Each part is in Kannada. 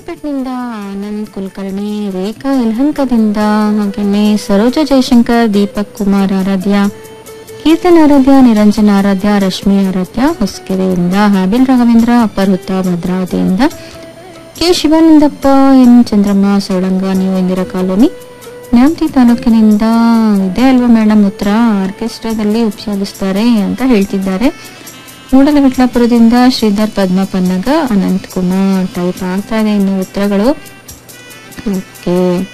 ಹೊಸಪೇಟ್ನಿಂದ ಆನಂದ್ ಕುಲಕರ್ಣಿ ರೇಖಾ ಯಲಹಂಕದಿಂದ ಹಾಗೆಯೇ ಸರೋಜ ಜಯಶಂಕರ್ ದೀಪಕ್ ಕುಮಾರ್ ಆರಾಧ್ಯ ಕೀರ್ತನ್ ಆರಾಧ್ಯ ನಿರಂಜನ್ ಆರಾಧ್ಯ ರಶ್ಮಿ ಆರಾಧ್ಯ ಹೊಸಕೆರೆಯಿಂದ ಹಾಬಿಲ್ ರಾಘವೇಂದ್ರ ಅಪರ್ಹುತ ಭದ್ರಾವತಿಯಿಂದ K Shivanandappa N Chandramma Solanga new Indira colony Nyamathi ತಾಲೂಕಿನಿಂದ ಇದೆ ಅಲ್ವಾ ಮೇಡಮ್ ಉತ್ತರ ಆರ್ಕೆಸ್ಟ್ರಾದಲ್ಲಿ ಉಪಯೋಗಿಸ್ತಾರೆ ಅಂತ ಹೇಳ್ತಿದ್ದಾರೆ ಮೂಡಲವಿಟ್ಲಾಪುರದಿಂದ ಶ್ರೀಧರ್ ಪದ್ಮ ಪನ್ನಗ ಅನಂತ್ ಕುಮಾರ್ ಟೈಪ್ ಆಗ್ತಾ ಇದೆ ಇನ್ನು ಉತ್ತರಗಳು ಓಕೆ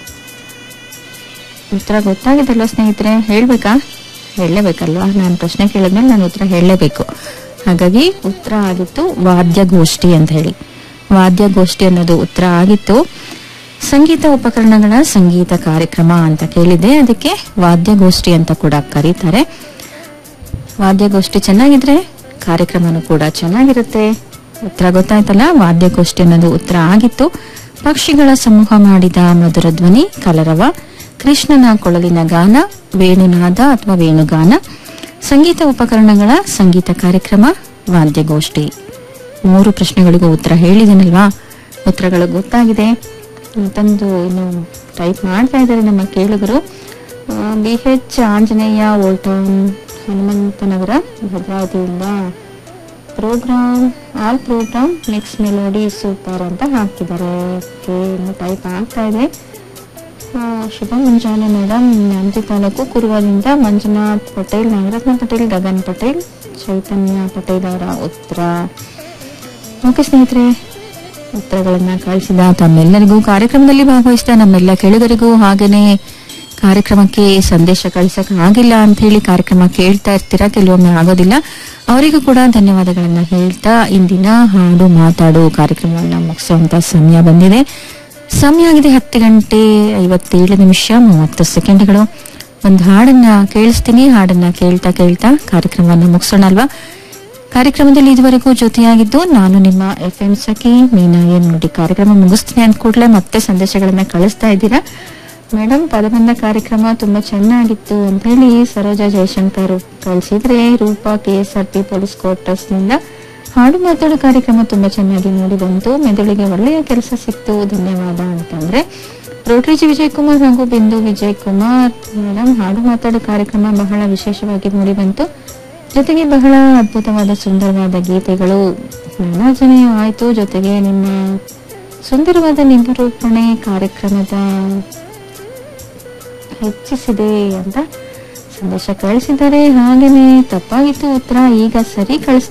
ಉತ್ತರ ಗೊತ್ತಾಗಿದ್ದಲ್ವ ಸ್ನೇಹಿತರೆ ಹೇಳ್ಬೇಕಾ ಹೇಳಲೇಬೇಕಲ್ವಾ ನಾನು ಪ್ರಶ್ನೆ ಕೇಳಿದ್ಮೇಲೆ ನಾನು ಉತ್ತರ ಹೇಳಲೇಬೇಕು ಹಾಗಾಗಿ ಉತ್ತರ ಆಗಿತ್ತು ವಾದ್ಯಗೋಷ್ಠಿ ಅಂತ ಹೇಳಿ ವಾದ್ಯಗೋಷ್ಠಿ ಅನ್ನೋದು ಉತ್ತರ ಆಗಿತ್ತು ಸಂಗೀತ ಉಪಕರಣಗಳ ಸಂಗೀತ ಕಾರ್ಯಕ್ರಮ ಅಂತ ಕೇಳಿದೆ ಅದಕ್ಕೆ ವಾದ್ಯಗೋಷ್ಠಿ ಅಂತ ಕೂಡ ಕರೀತಾರೆ ವಾದ್ಯಗೋಷ್ಠಿ ಚೆನ್ನಾಗಿದ್ರೆ ಕಾರ್ಯಕ್ರಮನೂ ಕೂಡ ಚೆನ್ನಾಗಿರುತ್ತೆ ಉತ್ತರ ಗೊತ್ತಾಯ್ತಲ್ಲ ವಾದ್ಯಗೋಷ್ಠಿ ಅನ್ನೋದು ಉತ್ತರ ಆಗಿತ್ತು ಪಕ್ಷಿಗಳ ಸಮೂಹ ಮಾಡಿದ ಮಧುರ ಧ್ವನಿ ಕಲರವ ಕೃಷ್ಣನ ಕೊಳಲಿನ ಗಾನ ವೇಣುನಾದ ಅಥವಾ ವೇಣುಗಾನ ಸಂಗೀತ ಉಪಕರಣಗಳ ಸಂಗೀತ ಕಾರ್ಯಕ್ರಮ ವಾದ್ಯಗೋಷ್ಠಿ ಮೂರು ಪ್ರಶ್ನೆಗಳಿಗೂ ಉತ್ತರ ಹೇಳಿದ್ದೀನಲ್ವಾ ಉತ್ತರಗಳು ಗೊತ್ತಾಗಿದೆ ಮತ್ತೊಂದು ಇನ್ನು ಟೈಪ್ ಮಾಡ್ತಾ ಇದ್ದಾರೆ ನಮ್ಮ ಕೇಳುಗರು B H Anjaneya old town Hanumanthanagar ಭದ್ರಾವತಿಯಿಂದ program all program next melody super ಅಂತ ಹಾಕ್ತಿದ್ದಾರೆ ಓಕೆ ಇನ್ನು ಟೈಪ್ ಆಗ್ತಾ ಇದೆ ಆ, ಶುಭ ಮುಂಜಾನೆ ಮೇಡಮ್ ನ್ಯಾಮತಿ ತಾಲೂಕು ಕುರುವದಿಂದ ಮಂಜುನಾಥ್ ಪಟೇಲ್ ನಾಗರತ್ನ ಪಟೇಲ್ ಗಗನ್ ಪಟೇಲ್ ಚೈತನ್ಯ ಪಟೇಲ್ ಅವರ ಉತ್ತರ ಓಕೆ ಸ್ನೇಹಿತರೆ ಉತ್ತರಗಳನ್ನ ಕಳಿಸಿದ ತಮ್ಮೆಲ್ಲರಿಗೂ ಕಾರ್ಯಕ್ರಮದಲ್ಲಿ ಭಾಗವಹಿಸಿದ ನಮ್ಮೆಲ್ಲ ಕೇಳುಗರಿಗೂ ಹಾಗೇನೆ ಕಾರ್ಯಕ್ರಮಕ್ಕೆ ಸಂದೇಶ ಕಳಿಸಕ್ ಆಗಿಲ್ಲ ಅಂತ ಹೇಳಿ ಕಾರ್ಯಕ್ರಮ ಕೇಳ್ತಾ ಇರ್ತೀರಾ ಕೆಲವೊಮ್ಮೆ ಆಗೋದಿಲ್ಲ ಅವರಿಗೂ ಕೂಡ ಧನ್ಯವಾದಗಳನ್ನ ಹೇಳ್ತಾ ಇಂದಿನ ಹಾಡು ಮಾತಾಡು ಕಾರ್ಯಕ್ರಮವನ್ನ ಮುಗಿಸುವಂತ ಸಮಯ ಬಂದಿದೆ ಸಮಯ ಆಗಿದೆ ಹತ್ತು ಗಂಟೆ ಐವತ್ತೇಳು ನಿಮಿಷ ಮೂವತ್ತು ಸೆಕೆಂಡ್ಗಳು ಒಂದು ಹಾಡನ್ನ ಕೇಳಿಸ್ತೀನಿ ಹಾಡನ್ನ ಕೇಳ್ತಾ ಕೇಳ್ತಾ ಕಾರ್ಯಕ್ರಮವನ್ನ ಮುಗಿಸೋಣ ಅಲ್ವಾ ಕಾರ್ಯಕ್ರಮದಲ್ಲಿ ಇದುವರೆಗೂ ಜೊತೆಯಾಗಿದ್ದು ನಾನು ನಿಮ್ಮ ಎಫ್ ಎಂ ಸಖಿ ಮೀನಾ ಏನ್ ನೋಡಿ ಕಾರ್ಯಕ್ರಮ ಮುಗಿಸ್ತೀನಿ ಅಂದ ಕೂಡಲೇ ಮತ್ತೆ ಸಂದೇಶಗಳನ್ನ ಕಳಿಸ್ತಾ ಇದ್ದೀರಾ ಮೇಡಮ್ ಪದಬಂಧ ಕಾರ್ಯಕ್ರಮ ತುಂಬಾ ಚೆನ್ನಾಗಿತ್ತು ಅಂತ ಹೇಳಿ ಸರೋಜಾ ಜಯಶಂಕರ್ ಕಳಿಸಿದ್ರೆ Roopa K S R P police quarters ನಿಂದ ಹಾಡು ಮಾತಾಡೋ ಕಾರ್ಯಕ್ರಮ ತುಂಬಾ ಚೆನ್ನಾಗಿ ಮೂಡಿ ಬಂತು ಮೆದುಳಿಗೆ ಒಳ್ಳೆಯ ಕೆಲಸ ಸಿಕ್ತು ಧನ್ಯವಾದ ಅಂತಂದ್ರೆ ರೋಟ್ರಿಜಿ ವಿಜಯ್ ಕುಮಾರ್ ಹಾಗೂ ಬಿಂದು ವಿಜಯ್ ಕುಮಾರ್ ಮೇಡಮ್ ಹಾಡು ಮಾತಾಡೋ ಕಾರ್ಯಕ್ರಮ ಬಹಳ ವಿಶೇಷವಾಗಿ ಮೂಡಿ ಬಂತು ಜೊತೆಗೆ ಬಹಳ ಅದ್ಭುತವಾದ ಸುಂದರವಾದ ಗೀತೆಗಳು ಮನೋರಂಜನೆಯೂ ಆಯ್ತು ಜೊತೆಗೆ ನಿಮ್ಮ ಸುಂದರವಾದ ನಿರೂಪಣೆ ಕಾರ್ಯಕ್ರಮದ ಹೆಚ್ಚಿಸಿದೆ ಅಂತ ಸಂದೇಶ ಕಳಿಸಿದ್ದಾರೆ ಹಾಗೇನೆ ತಪ್ಪಾಗಿತ್ತು ಉತ್ತರ ಈಗ ಸರಿ ಕಳಿಸ್ತಾ